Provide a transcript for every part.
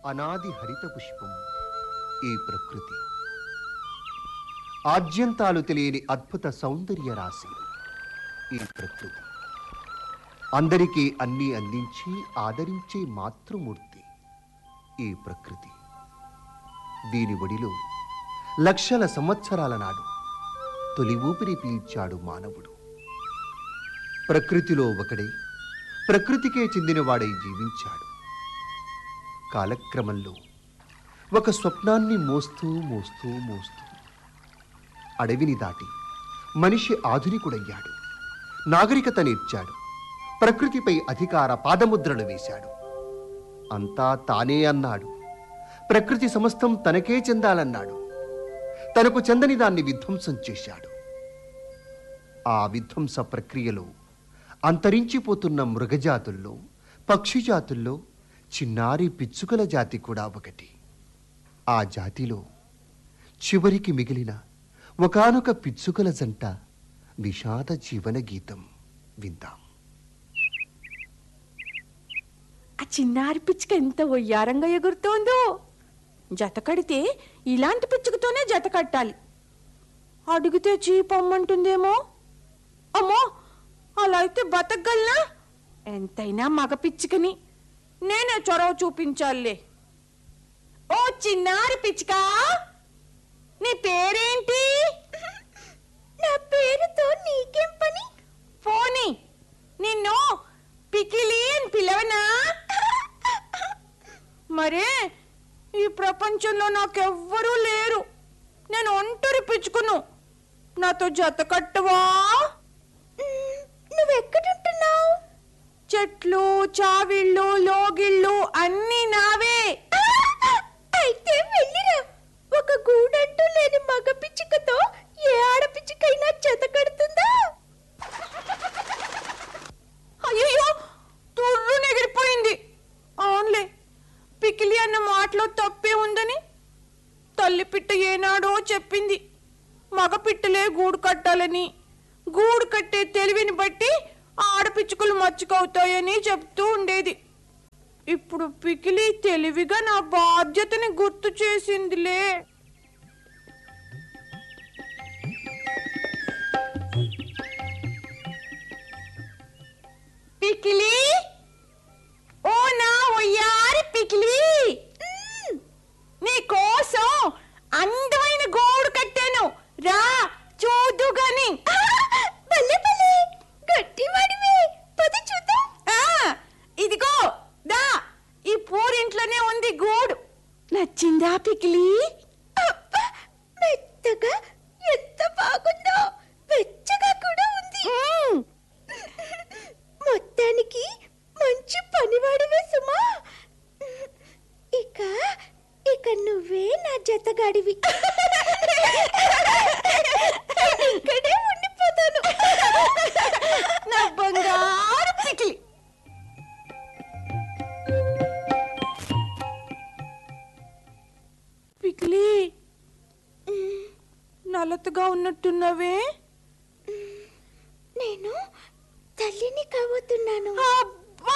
అనాది హరిత పుష్పం ఈ ప్రకృతి ఆద్యంతాలు తెలియని అద్భుత సౌందర్య రాశి ఈ ప్రకృతి అందరికీ అన్నీ అందించి ఆదరించే మాతృమూర్తి ఈ ప్రకృతి దీని ఒడిలో లక్షల సంవత్సరాల నాడు తొలి ఊపిరి పీల్చాడు మానవుడు ప్రకృతిలో ఒకడై ప్రకృతికే చెందినవాడై జీవించాడు కాలక్రమంలో ఒక స్వప్నాన్ని మోస్తూ మోస్తూ మోస్తూ అడవిని దాటి మనిషి ఆధునికుడయ్యాడు నాగరికత నేర్చాడు ప్రకృతిపై అధికార పాదముద్రలు వేశాడు అంతా తానే అన్నాడు ప్రకృతి సమస్తం తనకే చెందాలన్నాడు తనకు చెందని దాన్ని విధ్వంసం చేశాడు ఆ విధ్వంస ప్రక్రియలో అంతరించిపోతున్న మృగజాతుల్లో పక్షి జాతుల్లో చిన్నారి పిచ్చుకల జాతి కూడా ఒకటి ఆ జాతిలో చివరికి మిగిలిన ఒకానొక పిచ్చుకల జంట విషాద జీవన గీతం విందాం ఆ చిన్నారి పిచ్చుక ఎంత ఒయ్యారంగా ఎగురుతోందో జత కడితే ఇలాంటి పిచ్చుకతోనే జత కట్టాలి అడిగితే చీపమ్మంటుందేమో అమ్మో అలా అయితే బతకగలనా ఎంతైనా మగ పిచ్చుకని నేనే చొరవ చూపించాలే ఓ చిన్నారి పిచ్చుక నీ పేరేంటి నా పేరుతో నీకేం పని పోనీ నిన్ను పికిలి అని పిలవనా మరే ఈ ప్రపంచంలో నాకెవ్వరూ లేరు నేను ఒంటరి పిచ్చుకును నాతో జత కట్టవా నువ్వెక్కడుంటున్నావు చెట్లు చావిళ్ళు లోగిళ్ళు అన్నీ నావే అయితే వెళ్ళిరా ఒక గూడంటూ లేని మగ పిచ్చుకతో ఏ ఆడపిచ్చుకైనా జత కడుతుందా అయ్యో తుర్రు ఎగిరిపోయింది అవునులే పికిలి అన్న మాటలో తప్పే ఉందని తల్లి పిట్ట ఏనాడో చెప్పింది మగ పిట్టలే గూడు కట్టాలని గూడు కట్టే తెలివిని బట్టి ఆడపిచ్చుకలు మచ్చుకవుతాయని చెప్తూ ఉండేది ఇప్పుడు పికిలి తెలివిగా నా బాధ్యతని గుర్తు చేసిందిలే పికిలి ఓ నా ఒయ్యారి పికిలి నీ కోసం అందమైన గోడు కట్టాను రా చూదు గాని భలే భలే గట్టివాడివే పద చూద్దాం ఇదిగో దా ఈ పూరింట్లోనే ఉంది గూడు నచ్చిందా పికిలి మెత్తగా ఎంత బాగుందో వెచ్చగా కూడా ఉంది మొత్తానికి మంచి పనివాడివే సుమా ఇక ఇక నువ్వే నా జతగాడివి ఇక్కడే ఉండిపోతాను నా బంగారు పికిలి పికిలి నలతగా ఉన్నట్టున్నవే నేను తల్లిని కాబోతున్నాను అబ్బా!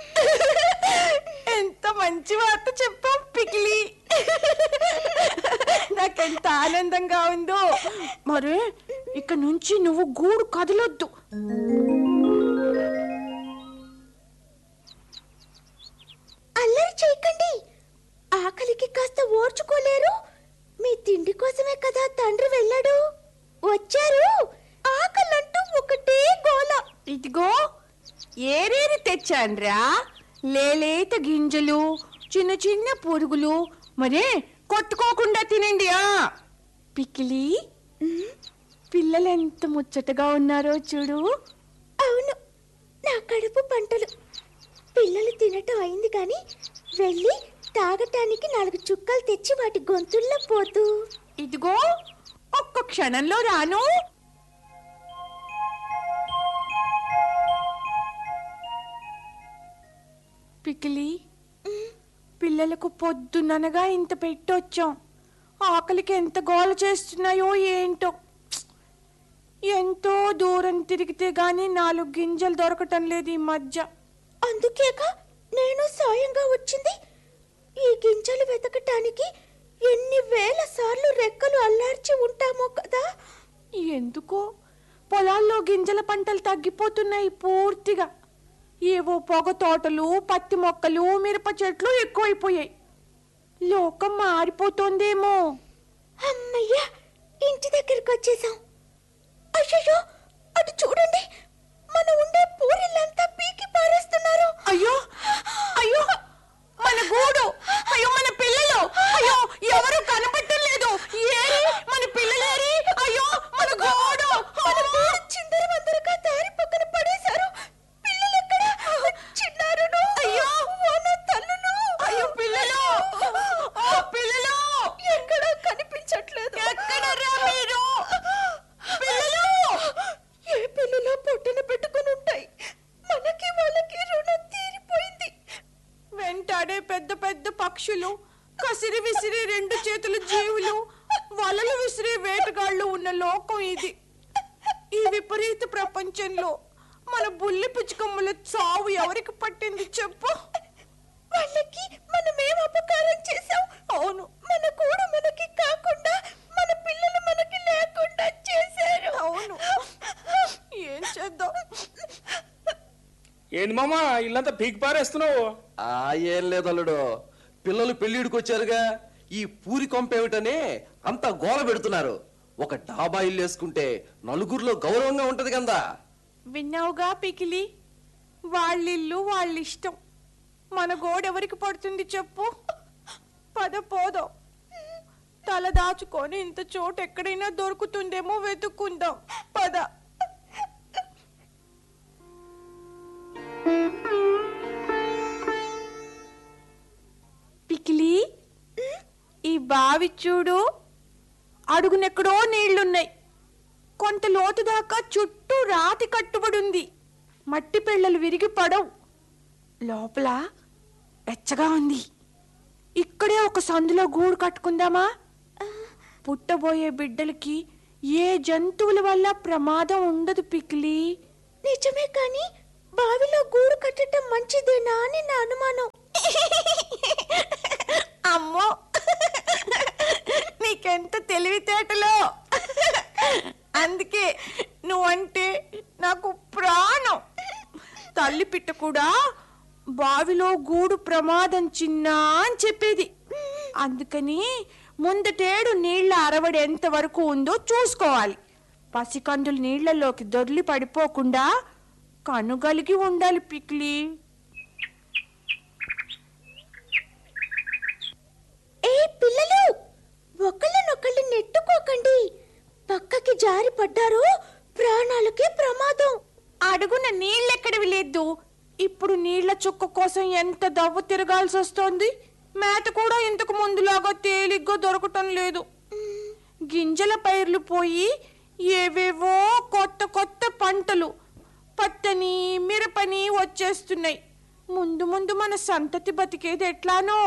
ఎంత మంచి వార్త చెప్పాం పికిలి నాకెంత ఆనందంగా ఉందో మరి ఇక నుంచి నువ్వు గూడు కదలొద్దు అల్లరి చేయకండి ఆకలికి కాస్త ఓర్చుకోలేరు మీ తిండి కోసమే కదా తండ్రి వెళ్ళాడు వచ్చారు ఆకలంటూ ఒకటే గోల ఇదిగో ఏరేరి తెచ్చాన్రా లేలేత గింజలు చిన్న చిన్న పురుగులు మరే కొట్టుకోకుండా తినండి ఆ పికిలి పిల్లలు ఎంత ముచ్చటగా ఉన్నారో చూడు అవును నా కడుపు పంటలు పిల్లలు తినటం అయింది కానీ వెళ్ళి తాగటానికి నాలుగు చుక్కలు తెచ్చి వాటి గొంతుల్లో పోతూ ఇదిగో ఒక్క క్షణంలో రాను పికిలి పిల్లలకు పొద్దుననగా ఇంత పెట్టొచ్చాం ఆకలికి ఎంత గోల చేస్తున్నాయో ఏంటో ఎంతో దూరం తిరిగితే గాని నాలుగు గింజలు దొరకటం లేదు ఈ మధ్య అందుకేక నేను సాయంగా వచ్చింది ఈ గింజ ఎందుకో పొలాల్లో గింజల పంటలు తగ్గిపోతున్నాయి పూర్తిగా ఏవో పొగ తోటలు పత్తి మొక్కలు మిరప చెట్లు ఎక్కువైపోయాయి లోకం మారిపోతోందేమో అమ్మయ్యా ఇంటి దగ్గరికి వచ్చేసాం అయ్యో అటు చూడండి మన ఉండే పూరిల్లంతా పీకి పారేస్తున్నారు అయ్యో అయ్యో మన గూడు అయ్యో మన పిల్లలు అయ్యో ఎవరు కనపడటం లేదు ఏరి మన పిల్లలేరి అయ్యో మన గూడు మన గూడు చిందరవందరగా దారి పక్కన పడేశారు పిల్లలెక్కడ చిన్నారును అయ్యో వాన తల్లును అయ్యో పిల్లలు ఓ పిల్లలు ఎక్కడా కనిపించట్లేదు ఎక్కడరా మీరు పిల్లలు ఏ పిల్లలో పొట్టన పెట్టుకుని ఉంటాయి మనకి వాళ్ళకి రుణం తీరిపోయింది వెంటాడే పెద్ద పెద్ద పక్షులు కసిరి విసిరి రెండు చేతుల జీవులు వలలు విసిరి వేటగాళ్ళు ఉన్న లోకం ఇది ఈ విపరీత ప్రపంచంలో మన బుల్లి పిచ్చుకమ్మల చావు ఎవరికి పట్టింది చెప్పు వాళ్ళకి మనమేం అపకారం చేశాం అవును మన కూడా మనకి కాకుండా మన పిల్లలు మనకి లేకుండా చేశారు అవును ఏం చేద్దాం ఏంది మామా ఇల్లంతా పీకి పారేస్తున్నావు ఆ ఏం లేదు అల్లుడు పిల్లలు పెళ్లిడికి వచ్చారుగా ఈ పూరి కొంపేమిటని అంత గోల పెడుతున్నారు ఒక డాబా ఇల్లు వేసుకుంటే నలుగురిలో గౌరవంగా ఉంటది కదా విన్నావుగా పికిలి వాళ్ళిల్లు వాళ్ళ ఇష్టం మన గోడెవరికి పడుతుంది చెప్పు పద పోదాం తల దాచుకొని ఇంత చోటు ఎక్కడైనా దొరుకుతుందేమో వెతుక్కుందాం పద పికిలి ఈ బావి చూడు అడుగునెక్కడో నీళ్లున్నాయి కొంత లోతు దాకా చుట్టూ రాతి కట్టుబడి ఉంది మట్టి పిల్లలు విరిగి పడవు లోపల వెచ్చగా ఉంది ఇక్కడే ఒక సందులో గూడు కట్టుకుందామా పుట్టబోయే బిడ్డలకి ఏ జంతువుల వల్ల ప్రమాదం ఉండదు పిక్లీ నిజమే కానీ బావిలో గూడు కట్టడం మంచిదేనా అని నా అనుమానం అమ్మో నీకెంత తెలివితేటలో అందుకే నువ్వంటే నాకు ప్రాణం తల్లి పిట్ట కూడా బావిలో గూడు ప్రమాదం చిన్నా అని చెప్పేది అందుకని ముందటేడు నీళ్ల అరవడి ఎంత వరకు ఉందో చూసుకోవాలి పసికందులు నీళ్లలోకి దొర్లి పడిపోకుండా కనుగలిగి ఉండాలి పిక్లీ ఏ పిల్లలు ఒకళ్ళనొకళ్ళు నెట్టుకోకండి పక్కకి జారి పడ్డారు ప్రాణాలకి ప్రమాదం అడుగున నీళ్ళెక్కడివి లేదు ఇప్పుడు నీళ్ల చుక్క కోసం ఎంత దవ్వ తిరగాల్సి వస్తోంది మేత కూడా ఇంతకు ముందులాగా తేలిగ్గా దొరకటం లేదు గింజల పైర్లు పోయి ఏవేవో కొత్త కొత్త పంటలు పత్తని మిరపని వచ్చేస్తున్నాయి ముందు ముందు మన సంతతి బతికేది ఎట్లానో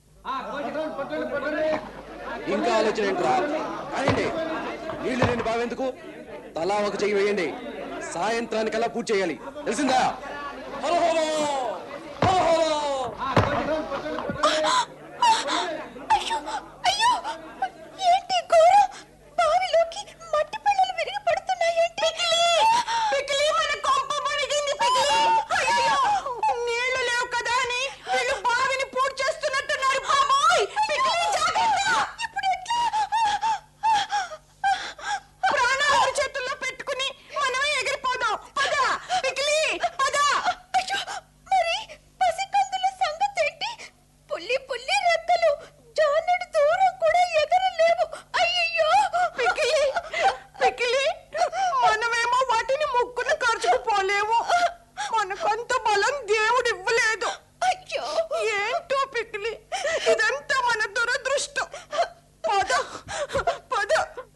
ఇంకా ఆలోచన ఏంట్రా కానివ్వండి నీళ్లు లేని బావెందుకు తలా ఒక చెయ్యి వేయండి సాయంత్రానికల్లా పూర్తి చేయాలి తెలిసిందా హలో హలో హలో హలో అయ్యో అయ్యో ఏంటి ఘోరం బావిలోకి మట్టి పిల్లలు విరిగి పడుతున్నాయేంటి పికిలి మన కొంప మునిగింది పికిలి అయ్యయ్యో నీళ్లు లేవు కదా అని వీళ్ళు బావిని పూర్తి చేస్తున్నట్టున్నారు బాబోయ్ పికిలి జాగ్రత్త ఇప్పుడు ఎట్లా ప్రాణాలు చేతుల్లో పెట్టుకుని మనం ఎగిరిపోదాం పద పికిలి పద అయ్యో మరి పసికందుల సంగతేంటి పుల్లి పుల్లి రెక్కలు జానెడు దూరం కూడా ఎగరలేవు అయ్యయ్యో పికిలి పికిలి మనమేమో వాటిని ముక్కున ఖర్చుకుపోలేము మనకంత బలం దేవుడు ఇవ్వలేదు అయ్యో ఏంటో పికిలి ఇదంతా మన దురదృష్టం పద పద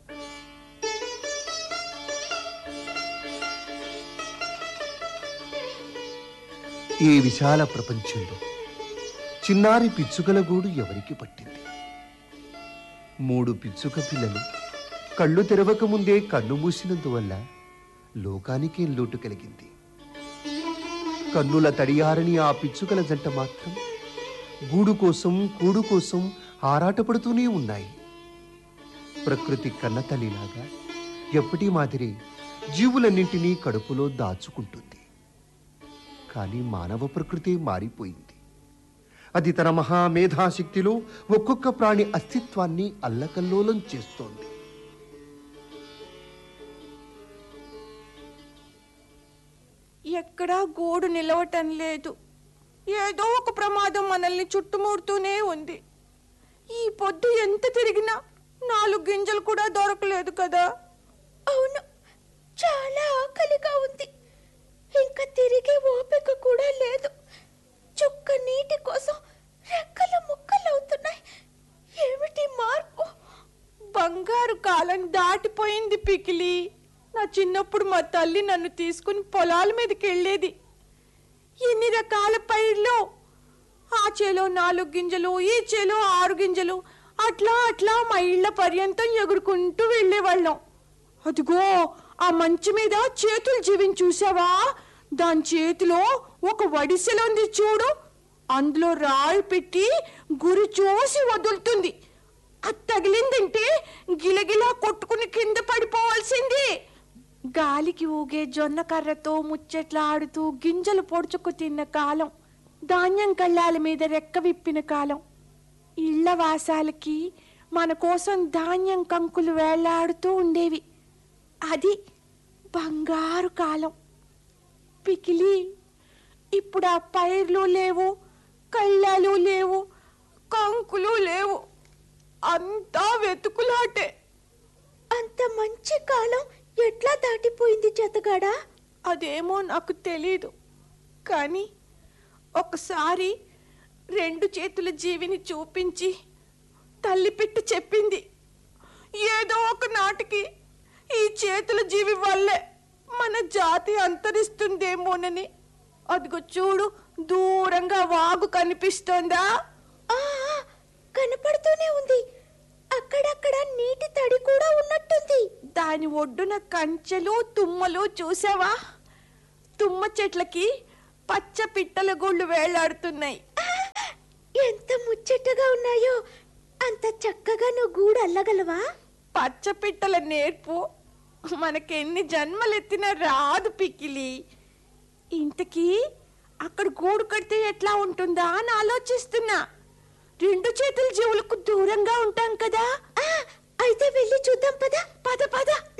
ఈ విశాల ప్రపంచంలో చిన్నారి పిచ్చుకల గూడు ఎవరికి పట్టింది మూడు పిచ్చుక పిల్లలు కళ్ళు తెరవక ముందే కన్ను మూసినందువల్ల లోకానికే లోటు కలిగింది కన్నుల తడియారని ఆ పిచ్చుకల జంట మాత్రం గూడు కోసం కూడు కోసం ఆరాటపడుతూనే ఉన్నాయి ప్రకృతి కన్నతల్లిలాగా ఎప్పటి మాదిరి జీవులన్నింటినీ కడుపులో దాచుకుంటుంది కానీ మానవ ప్రకృతి మారిపోయింది అది తన మహామేధాశక్తిలో ఒక్కొక్క ప్రాణి అస్తిత్వాన్ని అల్లకల్లోలం చేస్తోంది ఎక్కడా గోడు నిలవటం లేదు ఏదో ఒక ప్రమాదం మనల్ని చుట్టుముడుతూనే ఉంది ఈ పొద్దు ఎంత తిరిగినా నాలుగు గింజలు కూడా దొరకలేదు కదా అవును చాలా ఆకలిగా ఉంది ఇంకా తిరిగే ఓపిక కూడా లేదు చుక్క నీటి కోసం రెక్కలు ముక్కలవుతున్నాయి ఏమిటి మార్పు బంగారు కాలం దాటిపోయింది పికిలి నా చిన్నప్పుడు మా తల్లి నన్ను తీసుకుని పొలాల మీదకి వెళ్ళేది ఎన్ని రకాల పైర్లు ఆ చేలో నాలుగు గింజలు ఈ చేలో ఆరు గింజలు అట్లా అట్లా మా ఇళ్ల పర్యంతం ఎగురుకుంటూ వెళ్ళేవాళ్ళం అదిగో ఆ మంచి మీద చేతులు జీవిని చూసావా దాని చేతిలో ఒక వడిసెలు ఉంది చూడు అందులో రాళ్ళు పెట్టి గురి చూసి వదులుతుంది అది తగిలిందంటే గిలగిలా కొట్టుకుని కింద పడిపోవాల్సింది గాలికి ఊగే జొన్న కర్రతో ముచ్చట్లాడుతూ గింజలు పొడుచుకు తిన్న కాలం ధాన్యం కళ్ళాల మీద రెక్క విప్పిన కాలం ఇళ్ల వాసాలకి మన కోసం ధాన్యం కంకులు వేలాడుతూ ఉండేవి అది బంగారు కాలం పికిలి ఇప్పుడు ఆ పైర్లు లేవు కళ్ళాలు లేవు కంకులు లేవు అంతా వెతుకులాటే అంత మంచి కాలం ఎట్లా దాటిపోయింది జతగాడా అదేమో నాకు తెలీదు కానీ ఒకసారి రెండు చేతుల జీవిని చూపించి తల్లి పెట్టి చెప్పింది ఏదో ఒక నాటికి ఈ చేతుల జీవి వల్లే మన జాతి అంతరిస్తుందేమోనని అదిగో చూడు దూరంగా వాగు కనిపిస్తోందా ఆ ఆ, కనపడుతూనే ఉంది అక్కడక్కడ నీటి తడి కూడా ఉన్నట్టుంది దాని ఒడ్డున కంచెలు తుమ్మలు చూసావా తుమ్మ చెట్లకి పచ్చ పిట్టల గుళ్ళు వేలాడుతున్నాయి ఎంత ముచ్చటగా ఉన్నాయో అంత చక్కగా నువ్వు గూడు అల్లగలవా పచ్చ పిట్టల నేర్పు మనకెన్ని జన్మలెత్తినా రాదు పికిలి ఇంతకీ అక్కడ గూడు కడితే ఎట్లా ఉంటుందా అని ఆలోచిస్తున్నా రెండు చేతుల జీవులకు దూరంగా ఉంటాం కదా ఆ, అయితే వెళ్ళి చూద్దాం పదా పద పద